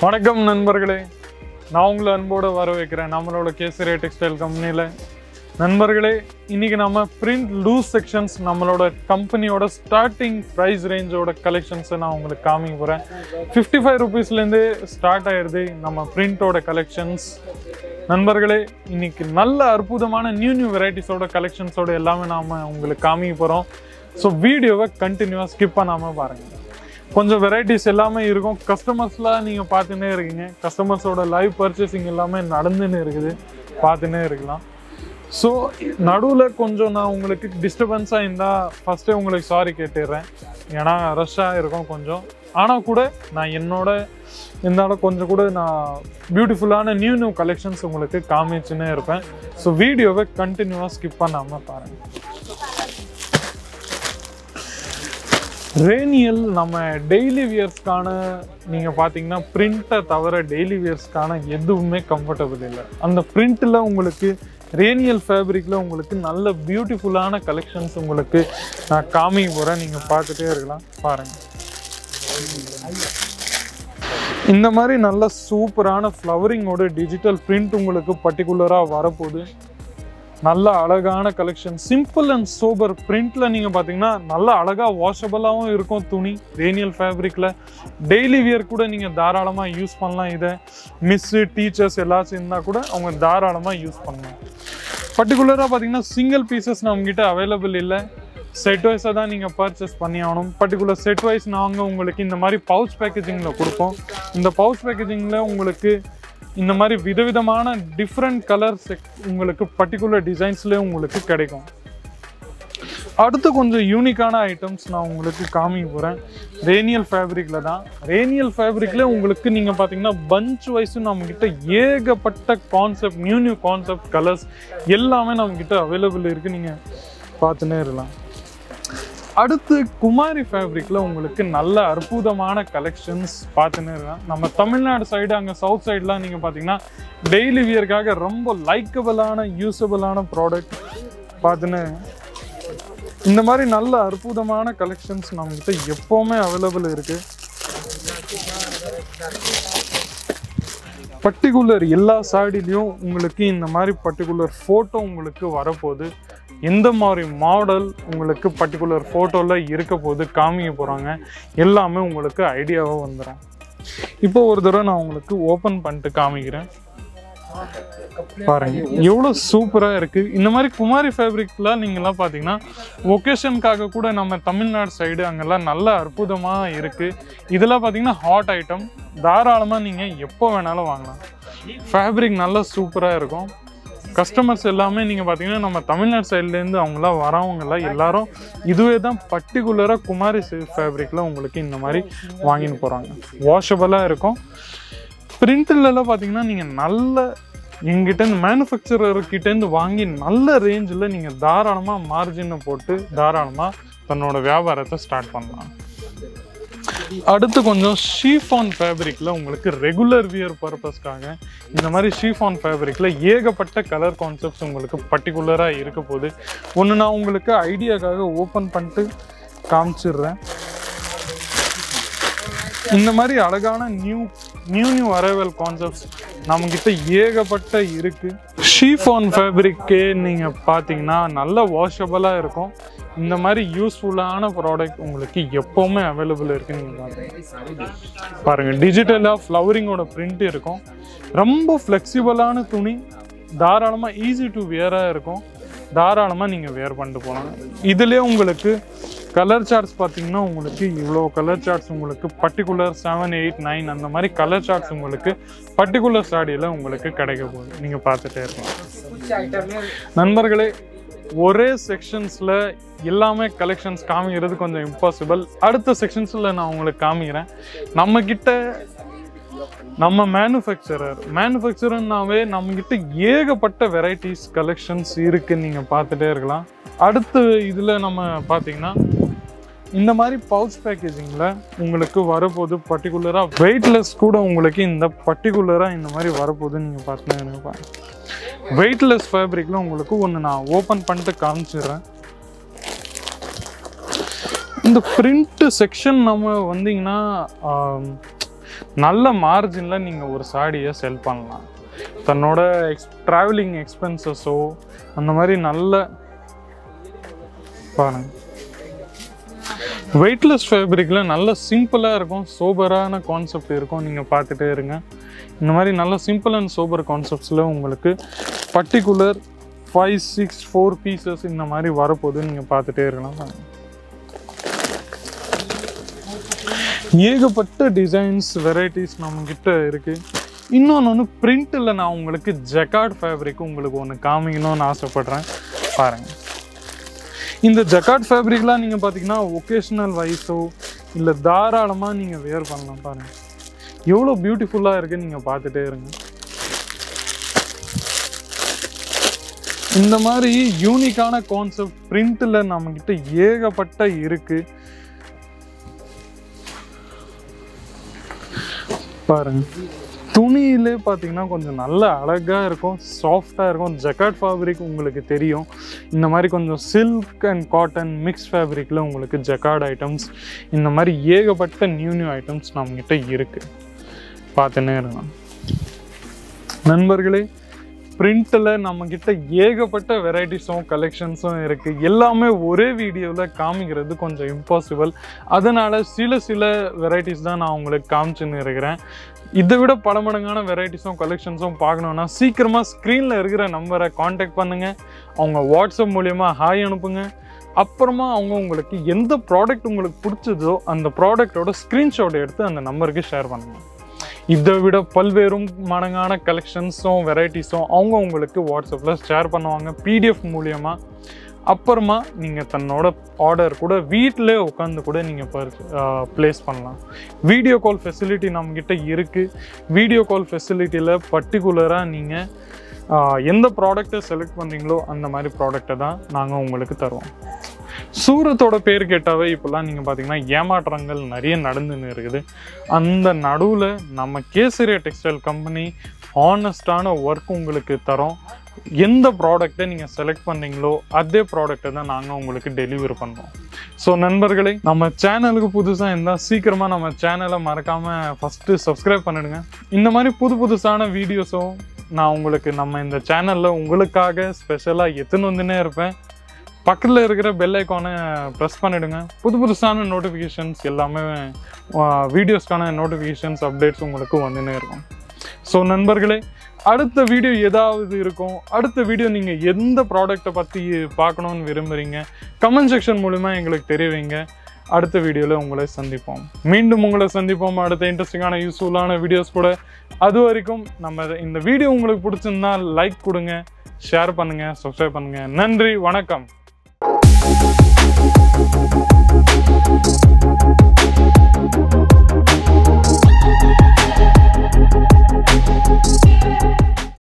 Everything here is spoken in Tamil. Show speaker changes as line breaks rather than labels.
வணக்கம் நண்பர்களே நான் உங்களை அன்போடு வர வைக்கிறேன் நம்மளோட கேசரியா டெக்ஸ்டைல் கம்பெனியில் நண்பர்களே இன்னைக்கு நம்ம பிரிண்ட் லூஸ் செக்ஷன்ஸ் நம்மளோட கம்பெனியோட ஸ்டார்டிங் ப்ரைஸ் ரேஞ்சோட கலெக்ஷன்ஸை நான் உங்களுக்கு காமிக்க போகிறேன் ஃபிஃப்டி ஃபைவ் ருபீஸ்லேருந்து ஸ்டார்ட் ஆயிடுது நம்ம பிரிண்டோட கலெக்ஷன்ஸ் நண்பர்களே இன்னைக்கு நல்ல அற்புதமான நியூ நியூ வெரைட்டிஸோட கலெக்ஷன்ஸோட எல்லாமே நாம் உங்களுக்கு காமிக்க போகிறோம் ஸோ வீடியோவை கண்டினியூவாக ஸ்கிப் பண்ணாமல் பாருங்கள் கொஞ்சம் வெரைட்டிஸ் எல்லாமே இருக்கும் கஸ்டமர்ஸ்லாம் நீங்கள் பார்த்துன்னே இருக்கீங்க கஸ்டமர்ஸோட லைவ் பர்ச்சேசிங் எல்லாமே நடந்துன்னு இருக்குது பார்த்துன்னே இருக்கலாம் ஸோ நடுவில் கொஞ்சம் நான் உங்களுக்கு டிஸ்டர்பன்ஸாக இருந்தால் ஃபஸ்ட்டே உங்களுக்கு சாரி கேட்டுடுறேன் ஏன்னா ரஷ்ஷாக இருக்கும் கொஞ்சம் ஆனால் கூட நான் என்னோட இருந்தாலும் கொஞ்சம் கூட நான் பியூட்டிஃபுல்லான நியூ நியூ கலெக்ஷன்ஸ் உங்களுக்கு காமிச்சுன்னே இருப்பேன் ஸோ வீடியோவை கண்டினியூவாக ஸ்கிப் பண்ணாமல் பாருங்கள் ரேனியல் நம்ம டெய்லி வியர்ஸ்க்கான நீங்கள் பார்த்தீங்கன்னா பிரிண்ட்டை தவிர டெய்லி வியர்ஸ்க்கான எதுவுமே கம்ஃபர்டபுள் இல்லை அந்த பிரிண்ட்டில் உங்களுக்கு ரேனியல் ஃபேப்ரிக்கில் உங்களுக்கு நல்ல பியூட்டிஃபுல்லான கலெக்ஷன்ஸ் உங்களுக்கு நான் காமிக்க போகிறேன் நீங்கள் பார்த்துட்டே இருக்கலாம் பாருங்கள் இந்த மாதிரி நல்ல சூப்பரான ஃப்ளவரிங்கோட டிஜிட்டல் பிரிண்ட் உங்களுக்கு பர்டிகுலராக வரப்போகுது நல்ல அழகான கலெக்ஷன் சிம்பிள் அண்ட் சோபர் பிரிண்ட்ல நீங்க பாத்தீங்கன்னா நல்ல அழகா வாஷபிளாகவும் இருக்கும் துணி ரேனியல் ஃபேப்ரிக்ல டெய்லி வியர் கூட நீங்க தாராளமா யூஸ் பண்ணலாம் இதை மிஸ்ஸு டீச்சர்ஸ் எல்லாச்சும் இருந்தா கூட அவங்க தாராளமா யூஸ் பண்ணலாம் பர்டிகுலராக பார்த்தீங்கன்னா சிங்கிள் பீசஸ் நம்மகிட்ட அவைலபிள் இல்லை செட் வைஸாக தான் நீங்கள் பர்ச்சேஸ் பண்ணி ஆகணும் பர்டிகுலர் செட் வைஸ் நாங்கள் உங்களுக்கு இந்த மாதிரி பவுச் பேக்கேஜிங்கில் கொடுப்போம் இந்த பவுச் பேக்கேஜிங்கில் உங்களுக்கு இந்த மாதிரி விதவிதமான டிஃப்ரெண்ட் கலர்ஸ் உங்களுக்கு பர்டிகுலர் டிசைன்ஸ்லேயே உங்களுக்கு கிடைக்கும் அடுத்து கொஞ்சம் யூனிக்கான ஐட்டம்ஸ் நான் உங்களுக்கு காமிக்க போகிறேன் ரேனியல் ஃபேப்ரிக்கில் தான் ரேனியல் ஃபேப்ரிக்கில் உங்களுக்கு நீங்கள் பார்த்தீங்கன்னா பஞ்ச் வைஸும் நம்மக்கிட்ட ஏகப்பட்ட concept new new concept colours எல்லாமே நம்மக்கிட்ட அவைலபிள் இருக்குது நீங்கள் பார்த்துனே இருக்கலாம் அடுத்து குமாரி ஃபேப்ரிக்கில் உங்களுக்கு நல்ல அற்புதமான கலெக்ஷன்ஸ் பார்த்துன்னு இருக்கலாம் நம்ம தமிழ்நாடு சைடு அங்கே சவுத் சைட்லாம் நீங்கள் பார்த்தீங்கன்னா டெய்லி வியர்க்காக ரொம்ப லைக்கபிளான யூஸபிளான ப்ராடக்ட் பார்த்துன்னு இந்த மாதிரி நல்ல அற்புதமான கலெக்ஷன்ஸ் நம்மகிட்ட எப்போவுமே அவைலபிள் இருக்குது பர்டிகுலர் எல்லா சாடிலையும் உங்களுக்கு இந்த மாதிரி பர்டிகுலர் ஃபோட்டோ உங்களுக்கு வரப்போகுது எந்த மாதிரி மாடல் உங்களுக்கு பர்டிகுலர் ஃபோட்டோவில் இருக்க போது காமிக்க போகிறாங்க எல்லாமே உங்களுக்கு ஐடியாவாக வந்துடும் இப்போ ஒரு தடவை நான் உங்களுக்கு ஓப்பன் பண்ணிட்டு காமிக்கிறேன் பாருங்க எவ்வளோ சூப்பராக இருக்குது இந்த மாதிரி குமாரி ஃபேப்ரிக்லாம் நீங்கள்லாம் பார்த்தீங்கன்னா ஒகேஷனுக்காக கூட நம்ம தமிழ்நாடு சைடு அங்கெல்லாம் நல்ல அற்புதமாக இருக்குது இதெல்லாம் பார்த்தீங்கன்னா ஹாட் ஐட்டம் தாராளமாக நீங்கள் எப்போ வேணாலும் வாங்கலாம் ஃபேப்ரிக் நல்லா சூப்பராக இருக்கும் கஸ்டமர்ஸ் எல்லாமே நீங்கள் பார்த்தீங்கன்னா நம்ம தமிழ்நாடு சைட்லேருந்து அவங்களாம் வரவங்களாம் எல்லாரும் இதுவே தான் பர்டிகுலராக குமாரி ஃபேப்ரிக்கில் உங்களுக்கு இந்த மாதிரி வாங்கின்னு போகிறாங்க வாஷபிளாக இருக்கும் பிரிண்ட்லலாம் பார்த்தீங்கன்னா நீங்கள் நல்ல எங்கிட்டேருந்து மேனுஃபேக்சரர்கிட்டேருந்து வாங்கி நல்ல ரேஞ்சில் நீங்கள் தாராளமாக மார்ஜினை போட்டு தாராளமாக தன்னோட வியாபாரத்தை ஸ்டார்ட் பண்ணலாம் அடுத்து கொஞ்சம் ஷீஃபான் ஃபேப்ரிக்கில் உங்களுக்கு ரெகுலர் வியர் பர்பஸ்க்காக இந்த மாதிரி ஷீஃபான் ஃபேப்ரிக்கில் ஏகப்பட்ட கலர் கான்செப்ட்ஸ் உங்களுக்கு பர்டிகுலராக இருக்க போது ஒன்று நான் உங்களுக்கு ஐடியாக்காக ஓப்பன் பண்ணிட்டு காமிச்சிடுறேன் இந்த மாதிரி அழகான new new new arrival concepts நம்மக்கிட்ட ஏகப்பட்ட இருக்குது ஷீஃபான் ஃபேப்ரிக்கே நீங்கள் பார்த்தீங்கன்னா நல்ல வாஷபிளாக இருக்கும் இந்த மாதிரி யூஸ்ஃபுல்லான ப்ராடக்ட் உங்களுக்கு எப்போவுமே அவைலபிள் இருக்குது நீங்கள் பாருங்க பாருங்கள் டிஜிட்டலாக ஃப்ளவரிங்கோட பிரிண்ட் இருக்கும் ரொம்ப ஃப்ளெக்சிபிளான துணி தாராளமாக ஈஸி டு வியராக இருக்கும் தாராளமாக நீங்கள் வேர் பண்ணிட்டு போகலாம் இதுலேயே உங்களுக்கு கலர் சார்ட்ஸ் பார்த்தீங்கன்னா உங்களுக்கு இவ்வளோ கலர் சார்ட்ஸ் உங்களுக்கு பர்டிகுலர் செவன் எயிட் நைன் அந்த மாதிரி கலர் சார்ட்ஸ் உங்களுக்கு பர்டிகுலர் சாடியில் உங்களுக்கு கிடைக்க போகுது நீங்கள் பார்த்துட்டே இருக்கலாம் நண்பர்களே ஒரே செக்ஷன்ஸில் எல்லாமே கலெக்ஷன்ஸ் காமிக்கிறது கொஞ்சம் இம்பாசிபிள் அடுத்த செக்ஷன்ஸில் நான் உங்களுக்கு காமிக்கிறேன் நம்மக்கிட்ட நம்ம மேனுஃபேக்சரர் மேனுஃபேக்சரர்னாவே நம்மக்கிட்ட ஏகப்பட்ட வெரைட்டிஸ் கலெக்ஷன்ஸ் இருக்குன்னு நீங்கள் பார்த்துட்டே இருக்கலாம் அடுத்து இதில் நம்ம பார்த்தீங்கன்னா இந்த மாதிரி பவுச் பேக்கேஜிங்கில் உங்களுக்கு வரப்போகுது பர்டிகுலராக வெயிட்லெஸ் கூட உங்களுக்கு இந்த பர்டிகுலராக இந்த மாதிரி வரப்போகுதுன்னு நீங்கள் பார்த்துன்னு எனக்கு பாருங்க வெயிட்லெஸ் ஃபேப்ரிக்கில் உங்களுக்கு ஒன்று நான் ஓப்பன் பண்ணிட்டு காமிச்சிடுறேன் இந்த பிரிண்ட் செக்ஷன் நம்ம வந்தீங்கன்னா ஆம், நல்ல மார்ஜினில் நீங்கள் ஒரு சாடியை செல் பண்ணலாம் தன்னோட எக்ஸ் ட்ராவலிங் எக்ஸ்பென்சஸோ அந்த மாதிரி நல்ல பாருங்க வெயிட்லெஸ் ஃபேப்ரிக்கில் நல்ல சிம்பிளாக இருக்கும் சோபரான கான்செப்ட் இருக்கும் நீங்கள் பார்த்துட்டே இருங்க இந்த மாதிரி நல்ல சிம்பிள் அண்ட் சோபர் கான்செப்ட்ஸில் உங்களுக்கு particular five six four pieces இந்த மாதிரி வரப்போகுது நீங்கள் பார்த்துட்டே இருக்கலாம் பாருங்க. ஏகப்பட்ட டிசைன்ஸ் வெரைட்டிஸ் நம்மக்கிட்ட இருக்குது இன்னொன்று ஒன்று பிரிண்ட்டில் நான் உங்களுக்கு ஜக்கார்ட் ஃபேப்ரிக் உங்களுக்கு ஒன்று காமிக்கணும்னு ஆசைப்பட்றேன் பாருங்கள் இந்த ஜக்கார்ட் ஃபேப்ரிக்லாம் நீங்கள் பார்த்தீங்கன்னா ஒகேஷ்னல் வைஸோ இல்லை தாராளமாக நீங்கள் வேர் பண்ணலாம் பாருங்கள் எவ்வளோ பியூட்டிஃபுல்லாக இருக்குன்னு நீங்கள் பார்த்துட்டே இருங்க இந்த மாதிரி யூனிக்கான கான்செப்ட் பிரிண்ட்டில் நம்மக்கிட்ட ஏகப்பட்ட இருக்குது பாருங்க துணியிலே பார்த்தீங்கன்னா கொஞ்சம் நல்ல அழகாக இருக்கும் சாஃப்டாக இருக்கும் ஜக்காட் ஃபேப்ரிக் உங்களுக்கு தெரியும் இந்த மாதிரி கொஞ்சம் சில்க் அண்ட் காட்டன் மிக்ஸ் ஃபேப்ரிக்கில் உங்களுக்கு ஜக்கார்ட் ஐட்டம்ஸ் இந்த மாதிரி ஏகப்பட்ட நியூ நியூ ஐட்டம்ஸ் நம்மக்கிட்ட இருக்குது பார்த்துன்னே இருக்கலாம் நண்பர்களே பிரிண்ட்டில் நம்மக்கிட்ட ஏகப்பட்ட வெரைட்டிஸும் கலெக்ஷன்ஸும் இருக்குது எல்லாமே ஒரே வீடியோவில் காமிக்கிறது கொஞ்சம் இம்பாசிபிள் அதனால் சில சில வெரைட்டிஸ் தான் நான் உங்களுக்கு காமிச்சுன்னு இருக்கிறேன் இதை விட பல மடங்கான வெரைட்டிஸும் கலெக்ஷன்ஸும் பார்க்கணுன்னா சீக்கிரமாக ஸ்க்ரீனில் இருக்கிற நம்பரை காண்டாக்ட் பண்ணுங்கள் அவங்க வாட்ஸ்அப் மூலயமா ஹாய் அனுப்புங்க அப்புறமா அவங்க உங்களுக்கு எந்த ப்ராடக்ட் உங்களுக்கு பிடிச்சதோ அந்த ப்ராடக்டோட ஸ்க்ரீன்ஷாட் எடுத்து அந்த நம்பருக்கு ஷேர் பண்ணுங்கள் இதை விட பல்வேறும் மடங்கான கலெக்ஷன்ஸும் வெரைட்டிஸும் அவங்க உங்களுக்கு வாட்ஸ்அப்பில் ஷேர் பண்ணுவாங்க பிடிஎஃப் மூலியமாக அப்புறமா நீங்கள் தன்னோட ஆர்டர் கூட வீட்டிலே உட்காந்து கூட நீங்கள் ப்ளேஸ் பண்ணலாம் வீடியோ கால் ஃபெசிலிட்டி நம்மக்கிட்ட இருக்குது வீடியோ கால் ஃபெசிலிட்டியில் பர்டிகுலராக நீங்கள் எந்த ப்ராடக்ட்டை செலக்ட் பண்ணுறீங்களோ அந்த மாதிரி ப்ராடக்ட்டை தான் நாங்கள் உங்களுக்கு தருவோம் சூரத்தோட பேர் கேட்டாவே இப்போல்லாம் நீங்கள் பார்த்தீங்கன்னா ஏமாற்றங்கள் நிறைய நடந்துன்னு இருக்குது அந்த நடுவில் நம்ம கேசரியா டெக்ஸ்டைல் கம்பெனி ஹானஸ்டான ஒர்க் உங்களுக்கு தரோம் எந்த ப்ராடக்ட்டை நீங்கள் செலக்ட் பண்ணீங்களோ அதே ப்ராடக்ட்டை தான் நாங்கள் உங்களுக்கு டெலிவரி பண்ணுறோம் ஸோ நண்பர்களே நம்ம சேனலுக்கு புதுசாக இருந்தால் சீக்கிரமாக நம்ம சேனலை மறக்காமல் ஃபஸ்ட்டு சப்ஸ்கிரைப் பண்ணிடுங்க இந்த மாதிரி புது புதுசான வீடியோஸும் நான் உங்களுக்கு நம்ம இந்த சேனலில் உங்களுக்காக ஸ்பெஷலாக எத்தனை வந்துன்னே இருப்பேன் பக்கத்தில் இருக்கிற பெல் ஐக்கானை ப்ரெஸ் பண்ணிடுங்க புது புதுசான நோட்டிஃபிகேஷன்ஸ் எல்லாமே வீடியோஸ்க்கான நோட்டிஃபிகேஷன்ஸ் அப்டேட்ஸ் உங்களுக்கு வந்துன்னே இருக்கும் ஸோ நண்பர்களே அடுத்த வீடியோ ஏதாவது இருக்கும் அடுத்த வீடியோ நீங்கள் எந்த ப்ராடக்ட்டை பற்றி பார்க்கணுன்னு விரும்புகிறீங்க கமெண்ட் செக்ஷன் மூலிமா எங்களுக்கு தெரிவிங்க அடுத்த வீடியோவில் உங்களை சந்திப்போம் மீண்டும் உங்களை சந்திப்போம் அடுத்த இன்ட்ரெஸ்டிங்கான யூஸ்ஃபுல்லான வீடியோஸ் கூட அது வரைக்கும் நம்ம இந்த வீடியோ உங்களுக்கு பிடிச்சிருந்தா லைக் கொடுங்க ஷேர் பண்ணுங்கள் சப்ஸ்கிரைப் பண்ணுங்கள் நன்றி வணக்கம்